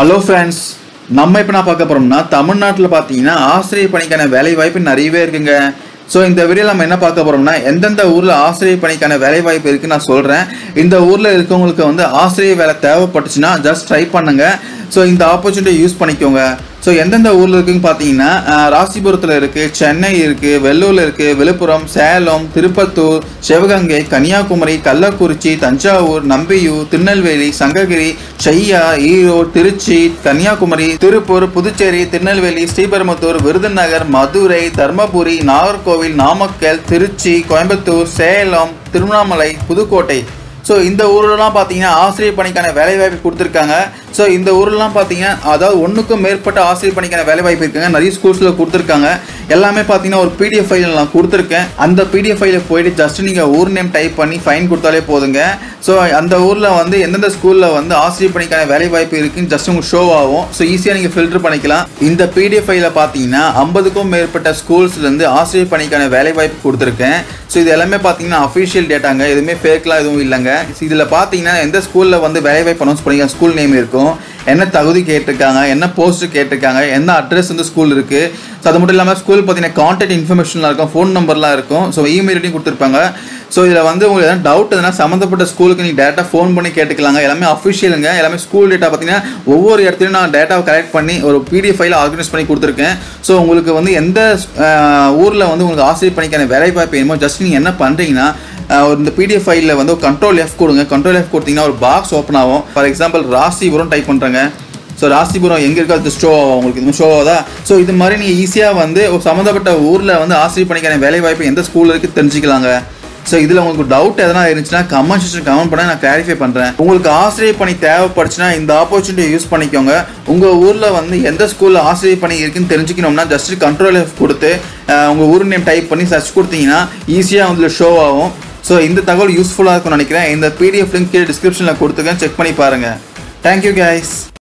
hello friends நம்ம இப்போ நான் பார்க்க போகிறோம்னா தமிழ்நாட்டில் பார்த்தீங்கன்னா ஆசிரியர் பணிக்கான வேலை வாய்ப்பு நிறையவே இருக்குங்க ஸோ இந்த வீடியோவில் நம்ம என்ன பார்க்க போகிறோம்னா எந்தெந்த ஊரில் ஆசிரியர் பணிக்கான வேலை வாய்ப்பு இருக்குன்னு நான் சொல்கிறேன் இந்த ஊரில் இருக்கவங்களுக்கு வந்து ஆசிரியர் வேலை தேவைப்பட்டுச்சுன்னா ஜஸ்ட் ட்ரை பண்ணுங்க ஸோ இந்த ஆப்பர்ச்சுனிட்டி யூஸ் பண்ணிக்கோங்க ஸோ எந்தெந்த ஊரில் இருக்குன்னு பார்த்தீங்கன்னா அஹ், ராசிபுரத்தில் இருக்குது சென்னை இருக்குது வெள்ளூரில் இருக்குது விழுப்புரம் சேலம் திருப்பத்தூர் சிவகங்கை கன்னியாகுமரி கள்ளக்குறிச்சி தஞ்சாவூர் நம்பியூர் திருநெல்வேலி சங்ககிரி செய்யா ஈரோடு திருச்சி கன்னியாகுமரி திருப்பூர் புதுச்சேரி திருநெல்வேலி ஸ்ரீபெரும்புத்தூர் விருதுநகர் மதுரை தர்மபுரி நாகர்கோவில் நாமக்கல் திருச்சி கோயம்புத்தூர் சேலம் திருவண்ணாமலை புதுக்கோட்டை ஸோ இந்த ஊர்லலாம் பார்த்தீங்கன்னா ஆசிரியர் பணிக்கான வேலைவாய்ப்பு கொடுத்துருக்காங்க ஸோ இந்த ஊர்லலாம் பார்த்தீங்கன்னா அதாவது ஒன்றுக்கும் மேற்பட்ட ஆசிரியர் பணிக்கான வேலைவாய்ப்பு இருக்குங்க நிறைய ஸ்கூல்ஸில் கொடுத்துருக்காங்க எல்லாமே பார்த்தீங்கன்னா ஒரு பிடிஎஃப் ஃபைல் நான் கொடுத்துருக்கேன் அந்த பிடிஎஃப் ஃபைலில் போயிட்டு ஜஸ்ட் நீங்கள் ஊர் நேம் டைப் பண்ணி ஃபைன் கொடுத்தாலே போதுங்க ஸோ அந்த ஊரில் வந்து எந்தெந்த ஸ்கூலில் வந்து ஆசிரியர் பணிக்கான வேலைவாய்ப்பு இருக்குன்னு ஜஸ்ட் உங்களுக்கு ஷோ ஆகும் ஸோ ஈஸியாக நீங்கள் ஃபில்டர் பண்ணிக்கலாம் இந்த பிடிஎஃப் ஃபைலில் பார்த்தீங்கன்னா ஐம்பதுக்கும் மேற்பட்ட ஸ்கூல்ஸ்லேருந்து ஆசிரியர் பணிக்கான வேலைவாய்ப்பு கொடுத்துருக்கேன் ஸோ இது எல்லாமே பார்த்தீங்கன்னா அஃபிஷியல் டேட்டாங்க எதுவுமே ஃபேக்லாம் எதுவும் இல்லைங்க இதில் பார்த்தீங்கன்னா எந்த ஸ்கூலில் வந்து வேலைவாய்ப்பு அனௌன்ஸ் பண்ணிக்க ஸ்கூல் நேம் இருக்கும் என்ன தகுதி கேட்டிருக்காங்க என்ன போஸ்ட் கேட்டிருக்காங்க என்ன அட்ரஸ் வந்து ஸ்கூல் இருக்குது ஸோ அது மட்டும் இல்லாமல் ஸ்கூல் பார்த்தீங்கன்னா கான்டாக்ட் இன்ஃபர்மேஷன்லாம் இருக்கும் ஃபோன் நம்பர்லாம் இருக்கும் ஸோ இமெயில் ஐடியும் கொடுத்துருப்பாங்க ஸோ இதில் வந்து உங்களுக்கு எதாவது டவுட் எதுனா சம்மந்தப்பட்ட ஸ்கூலுக்கு நீங்கள் டேட்டா ஃபோன் பண்ணி கேட்டுக்கலாங்க எல்லாமே அஃபிஷியலுங்க எல்லாமே ஸ்கூல் டேட்டா பார்த்தீங்கன்னா ஒவ்வொரு இடத்துலையும் நான் டேட்டாவை கலெக்ட் பண்ணி ஒரு பிடிஎஃப் ஃபைல ஆர்கனைஸ் பண்ணி கொடுத்துருக்கேன் ஸோ உங்களுக்கு வந்து எந்த ஊரில் வந்து உங்களுக்கு ஆசிரியர் பணிக்கான வேலை வாய்ப்பு வேணுமோ ஜஸ்ட் நீங்கள் என்ன பண்ணுறீங்கன்னா அஹ் ஒரு இந்த பிடிஎஃப் ஃபைலில் வந்து ஒரு கண்ட்ரோல் எஃப் கொடுங்க கண்ட்ரோல் எஃப் கொடுத்தீங்கன்னா ஒரு பாக்ஸ் ஓப்பன் ஆகும் ஃபார் எக்ஸாம்பிள் ராசிபுரம் டைப் பண்ணுறேங்க ஸோ ராசிபுரம் எங்கே இருக்கோ அது ஷோ ஆகும் உங்களுக்கு இது ஷோ ஆகுதா ஸோ இது மாதிரி நீங்கள் ஈஸியாக வந்து ஒரு சம்மந்தப்பட்ட ஊரில் வந்து ஆசிரியர் பணிக்கான வேலை வாய்ப்பு எந்த ஸ்கூலில் இருக்குது தெரிஞ்சுக்கலாங்க ஸோ இதில் உங்களுக்கு டவுட் எதனா இருந்துச்சுன்னா கமெண்ட் செக்ஷன் கமெண்ட் பண்ண நான் கிளாரிஃபை பண்ணுறேன் உங்களுக்கு ஆசிரியர் பணி தேவைப்படுச்சுன்னா இந்த ஆப்பர்ச்சுனிட்டி யூஸ் பண்ணிக்கோங்க உங்கள் ஊரில் வந்து எந்த ஸ்கூலில் ஆசிரியர் பணி இருக்குன்னு தெரிஞ்சுக்கணும்னா ஜஸ்ட் கண்ட்ரோல் எஃப் கொடுத்து அஹ், உங்கள் ஊர் நேம் டைப் பண்ணி சர்ச் கொடுத்தீங்கன்னா ஈஸியாக வந்து ஷோ ஆகும் ஸோ இந்த தகவல் யூஸ்ஃபுல்லாக இருக்கும்னு நினைக்கிறேன் இந்த பிடிஎஃப் லிங்க் கீழே டிஸ்கிரிப்ஷனில் கொடுத்துருக்கேன் செக் பண்ணி பாருங்கள் தேங்க்யூ கைஸ்